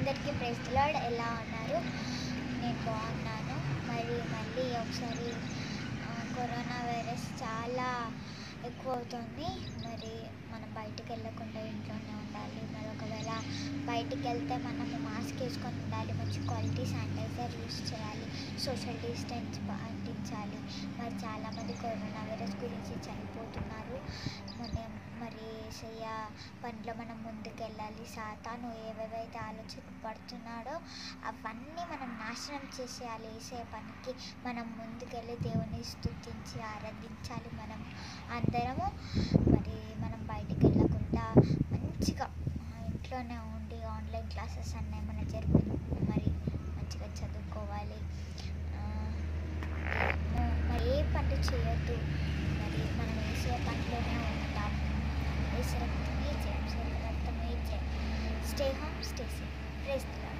అందరికీ ప్రెస్లాడ్ ఎలా ఉన్నారు నేను బాగున్నాను మరి మళ్ళీ ఒకసారి ఆ, కరోనా వైరస్ చాలా ఎక్కువ అవుతుంది మరి మనం బయటికి వెళ్ళకుండా ఇంట్లోనే ఉండాలి మరి ఒకవేళ బయటికి వెళ్తే మనము మాస్క్ వేసుకొని ఉండాలి మంచి క్వాలిటీ శానిటైజర్ యూస్ చేయాలి సోషల్ డిస్టెన్స్ పాటించాలి మరి చాలామంది కరోనా వైరస్ గురించి చనిపోతున్నారు మనం మరి ఏసయ్య పనిలో మనం ముందుకెళ్ళాలి సాతాను ఏవేవైతే ఆలోచన పడుతున్నాడో అవన్నీ మనం నాశనం చేసేయాలి ఏసయ్య పనికి మనం ముందుకెళ్ళి దేవుని స్తుతించి ఆరాధించాలి మనం అందరము మరి మనం బయటికి వెళ్ళకుండా మంచిగా ఆ, ఇంట్లోనే ఉండి ఆన్లైన్ క్లాసెస్ అన్నీ మనం జరిపి మరి మంచిగా చదువుకోవాలి ఆ, మ- మరి ఏ పని చేయొద్దు మరి మనం వేసే పనిలోనే ఉంటాం వేసే రక్తమే జయం రక్తమే జయం stay home stay safe praise